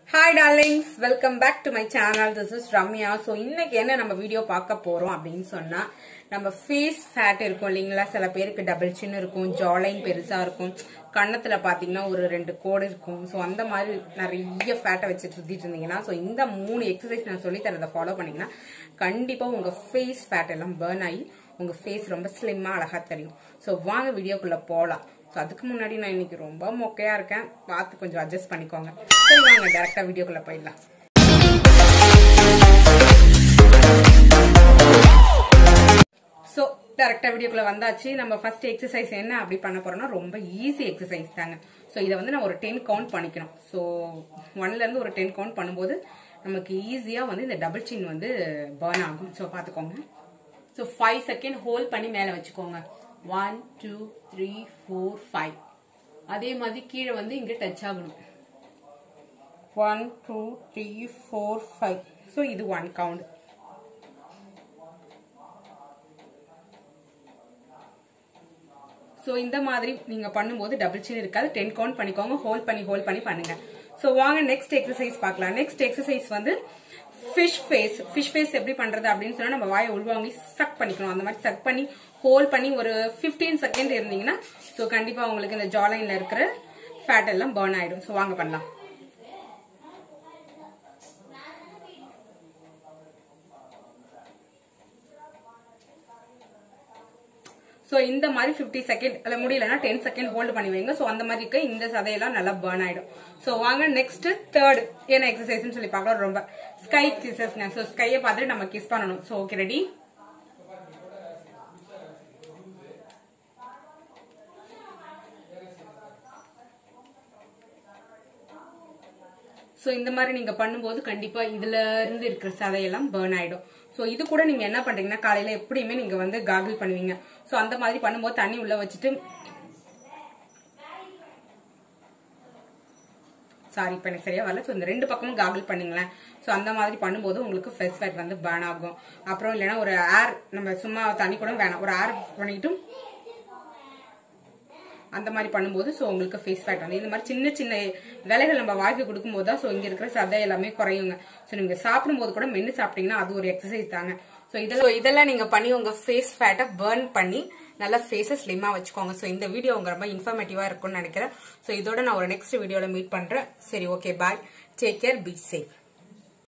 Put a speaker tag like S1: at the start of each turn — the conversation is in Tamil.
S1: hi darlings welcome back to my channel this is Ramya so இன்னைக்கு என்ன நம்ம வீடியோ பார்க்க போறோம் அப்படின்னு சொன்னா நம்ம ஃபேஸ் ஃபேட் இருக்கும் இல்லைங்களா சில பேருக்கு டபுள் சின் இருக்கும் ஜாலைன் பெருசா இருக்கும் கன்னத்துல பாத்தீங்கன்னா ஒரு ரெண்டு கோடு இருக்கும் ஸோ அந்த மாதிரி நிறைய ஃபேட்டை வச்சுட்டு சுத்திட்டு இருந்தீங்கன்னா ஸோ இந்த மூணு எக்ஸசைஸ் நான் சொல்லி தரதை ஃபாலோ பண்ணீங்கன்னா கண்டிப்பா உங்க ஃபேஸ் ஃபேட் எல்லாம் பேர்ன் ஆகி உங்க ஃபேஸ் ரொம்ப ஸ்லிம்மா அழகா தெரியும் ஸோ வாங்க வீடியோக்குள்ள போலாம் ஸோ அதுக்கு முன்னாடி நான் இன்னைக்கு ரொம்ப மொக்கையா இருக்கேன் பார்த்து கொஞ்சம் அட்ஜஸ்ட் பண்ணிக்கோங்க சரி வாங்க டேரக்டா வீடியோக்குள்ள போயிடலாம் ஸோ டேரக்டா வீடியோக்குள்ள வந்தாச்சு நம்ம ஃபர்ஸ்ட் எக்ஸசைஸ் என்ன அப்படி பண்ண போறோம்னா ரொம்ப ஈஸி எக்ஸசைஸ் தாங்க ஸோ இதை வந்து நான் ஒரு டென் கவுண்ட் பண்ணிக்கணும் ஸோ ஒன்ல இருந்து ஒரு டென் கவுண்ட் பண்ணும்போது நமக்கு ஈஸியா வந்து இந்த டபுள் சின் வந்து பர்ன் ஆகும் ஸோ பார்த்துக்கோங்க ஸோ ஃபைவ் செகண்ட் ஹோல்ட் பண்ணி மேலே வச்சுக்கோங்க one two three four five அதே மாதிரி கீழே வந்து இங்கே டச் ஆகணும் one two three four five so இது ஒன் கவுண்ட் ஸோ இந்த மாதிரி நீங்க பண்ணும்போது டபுள் சின் இருக்காது டென் கவுண்ட் பண்ணிக்கோங்க ஹோல்ட் பண்ணி ஹோல்ட் பண்ணி பண்ணுங்க ஸோ வாங்க நெக்ஸ்ட் எக்ஸசைஸ் பார்க்கலாம் நெக்ஸ்ட் எக்ஸசைஸ் வந்து ஃபிஷ் ஃபேஸ் ஃபிஷ் ஃபேஸ் எப்படி பண்றது அப்படின்னு சொன்னா நம்ம வாயை உள்வாங்கி சக் பண்ணிக்கணும் அந்த மாதிரி சக் பண்ணி ஹோல்ட் பண்ணி ஒரு ஃபிஃப்டீன் செகண்ட் இருந்தீங்கன்னா ஸோ கண்டிப்பா உங்களுக்கு இந்த ஜாலைன்ல இருக்கிற ஃபேட் எல்லாம் பர்ன் ஆயிடும் ஸோ வாங்க பண்ணலாம் ஸோ இந்த மாதிரி ஃபிஃப்டி செகண்ட் அதில் முடியலன்னா டென் செகண்ட் ஹோல்டு பண்ணி வைங்க ஸோ அந்த மாதிரி இருக்க இந்த சதையெல்லாம் நல்லா பர்ன் ஆயிடும் ஸோ வாங்க நெக்ஸ்ட் தேர்ட் என்ன எக்ஸசைஸ்னு சொல்லி பார்க்கலாம் ரொம்ப ஸ்கை கிசஸ்ங்க ஸோ ஸ்கையை பார்த்துட்டு நம்ம கிஸ் பண்ணணும் ஸோ ஓகே ரெடி ஸோ இந்த மாதிரி நீங்க பண்ணும்போது கண்டிப்பா இதுல இருந்து இருக்கிற சதையெல்லாம் பேர்ன் ஆயிடும் ஸோ இது கூட நீங்க என்ன பண்றீங்கன்னா காலையில எப்படியுமே நீங்க வந்து காகிள் பண்ணுவீங்க ஸோ அந்த மாதிரி பண்ணும்போது தண்ணி உள்ள வச்சுட்டு சாரி இப்போ எனக்கு சரியா வரல ஸோ இந்த ரெண்டு பக்கமும் காகிள் பண்ணுங்களேன் ஸோ அந்த மாதிரி பண்ணும்போது உங்களுக்கு ஃபெஸ் ஃபேட் வந்து பேர்ன் ஆகும் அப்புறம் இல்லைன்னா ஒரு ஏர் நம்ம சும்மா தண்ணி கூட வேணாம் ஒரு ஏர் பண்ணிட்டு அந்த மாதிரி பண்ணும்போது ஸோ உங்களுக்கு ஃபேஸ் ஃபேட் வந்து இந்த மாதிரி சின்ன சின்ன வேலைகள் நம்ம வாய்க்கு கொடுக்கும்போது தான் ஸோ இங்கே இருக்கிற சதை எல்லாமே குறையுங்க ஸோ நீங்கள் சாப்பிடும்போது கூட மென்று சாப்பிட்டீங்கன்னா அது ஒரு எக்ஸசைஸ் தாங்க ஸோ இதெல்லாம் இதெல்லாம் நீங்கள் பண்ணி உங்கள் ஃபேஸ் ஃபேட்டை பேர்ன் பண்ணி நல்லா ஃபேஸை ஸ்லிம்மாக வச்சுக்கோங்க ஸோ இந்த வீடியோ உங்க ரொம்ப இன்ஃபர்மேட்டிவாக இருக்கும்னு நினைக்கிறேன் ஸோ இதோட நான் ஒரு நெக்ஸ்ட் வீடியோவில் மீட் பண்ணுறேன் சரி okay bye take care be safe